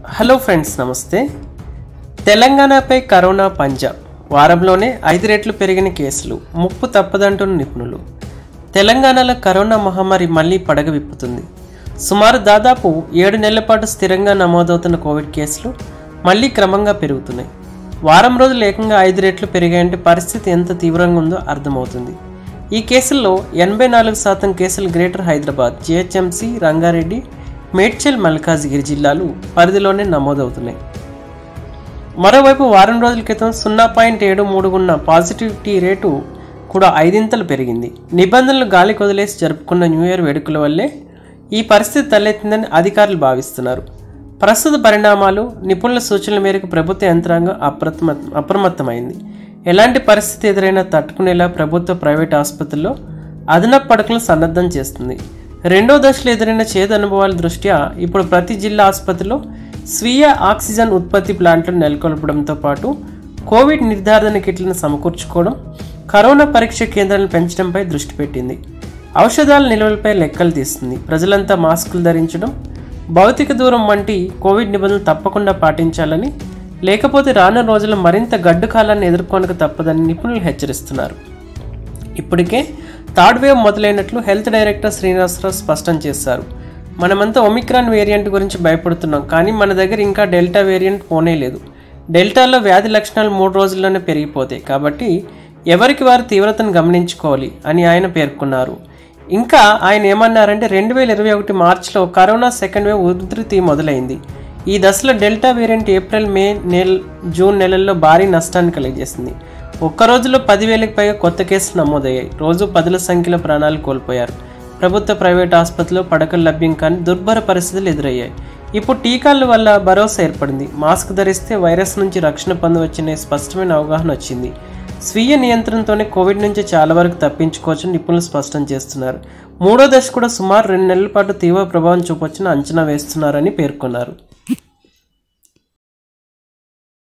hello friends నమస్తే తెలంగాణపై corona పంజా వారంలోనే ఐదు రెట్లు పెరిగిన కేసులు ముప్పు తప్పదంటున్న నిపుణులు తెలంగాణలో కరోనా మహమ్మారి మళ్లీ పడగ విప్పుతుంది సుమారు దాదాపు ఏడు నెలల పాటు స్థిరంగా నమోదవుతున్న కోవిడ్ కేసులు మళ్లీ క్రమంగా పెరుగుతున్నాయి వారం రోజులు ఏకంగా ఐదు రెట్లు పెరిగాయంటే పరిస్థితి ఎంత తీవ్రంగా ఉందో అర్థమవుతుంది ఈ కేసుల్లో ఎనభై నాలుగు శాతం కేసులు గ్రేటర్ హైదరాబాద్ జిహెచ్ఎంసి రంగారెడ్డి మేడ్చల్ మల్కాజ్గిరి జిల్లాలు పరిధిలోనే నమోదవుతున్నాయి మరోవైపు వారం రోజుల క్రితం సున్నా పాయింట్ ఏడు మూడు ఉన్న పాజిటివిటీ రేటు కూడా ఐదింతలు పెరిగింది నిబంధనలు గాలికి వదిలేసి జరుపుకున్న న్యూ ఇయర్ వేడుకల వల్లే ఈ పరిస్థితి తలెత్తిందని అధికారులు భావిస్తున్నారు ప్రస్తుత పరిణామాలు నిపుణుల సూచనల మేరకు ప్రభుత్వ యంత్రాంగం అప్రమ అప్రమత్తమైంది ఎలాంటి పరిస్థితి ఎదురైనా తట్టుకునేలా ప్రభుత్వ ప్రైవేట్ ఆసుపత్రుల్లో అదనపు పడకలను సన్నద్ధం చేస్తుంది రెండో దశలో ఎదురైన చేదు అనుభవాల దృష్ట్యా ఇప్పుడు ప్రతి జిల్లా ఆసుపత్రిలో స్వీయ ఆక్సిజన్ ఉత్పత్తి ప్లాంట్లను నెలకొల్పడంతో పాటు కోవిడ్ నిర్ధారణ కిట్లను సమకూర్చుకోవడం కరోనా పరీక్ష కేంద్రాలను పెంచడంపై దృష్టి పెట్టింది ఔషధాల నిల్వలపై లెక్కలు తీస్తుంది ప్రజలంతా మాస్కులు ధరించడం భౌతిక దూరం వంటి కోవిడ్ నిబంధనలు తప్పకుండా పాటించాలని లేకపోతే రానున్న రోజుల్లో మరింత గడ్డు కాలాన్ని ఎదుర్కొనక తప్పదని నిపుణులు హెచ్చరిస్తున్నారు ఇప్పటికే థర్డ్ వేవ్ మొదలైనట్లు హెల్త్ డైరెక్టర్ శ్రీనివాసరావు స్పష్టం చేశారు మనమంతా ఒమిక్రాన్ వేరియంట్ గురించి భయపడుతున్నాం కానీ మన దగ్గర ఇంకా డెల్టా వేరియంట్ పోనే లేదు డెల్టాలో వ్యాధి లక్షణాలు మూడు రోజుల్లోనే పెరిగిపోతాయి కాబట్టి ఎవరికి వారు తీవ్రతను గమనించుకోవాలి అని ఆయన పేర్కొన్నారు ఇంకా ఆయన ఏమన్నారంటే రెండు వేల ఇరవై ఒకటి మార్చిలో కరోనా సెకండ్ వేవ్ ఉధృతి మొదలైంది ఈ దశలో డెల్టా వేరియంట్ ఏప్రిల్ మే నెల జూన్ నెలల్లో భారీ నష్టాన్ని కలిగజేసింది ఒక్క రోజులో పదివేలకు పైగా కొత్త కేసులు నమోదయ్యాయి రోజు పదుల సంఖ్యలో ప్రాణాలు కోల్పోయారు ప్రభుత్వ ప్రైవేట్ ఆసుపత్రిలో పడకలు లభ్యం కానీ దుర్భర పరిస్థితులు ఎదురయ్యాయి ఇప్పుడు టీకాల వల్ల భరోసా ఏర్పడింది మాస్క్ ధరిస్తే వైరస్ నుంచి రక్షణ పొందవచ్చనే స్పష్టమైన అవగాహన వచ్చింది స్వీయ నియంత్రణతోనే కోవిడ్ నుంచి చాలా వరకు తప్పించుకోవచ్చని నిపుణులు స్పష్టం చేస్తున్నారు మూడో దశ కూడా సుమారు రెండు నెలల పాటు తీవ్ర ప్రభావం చూపొచ్చని అంచనా వేస్తున్నారని పేర్కొన్నారు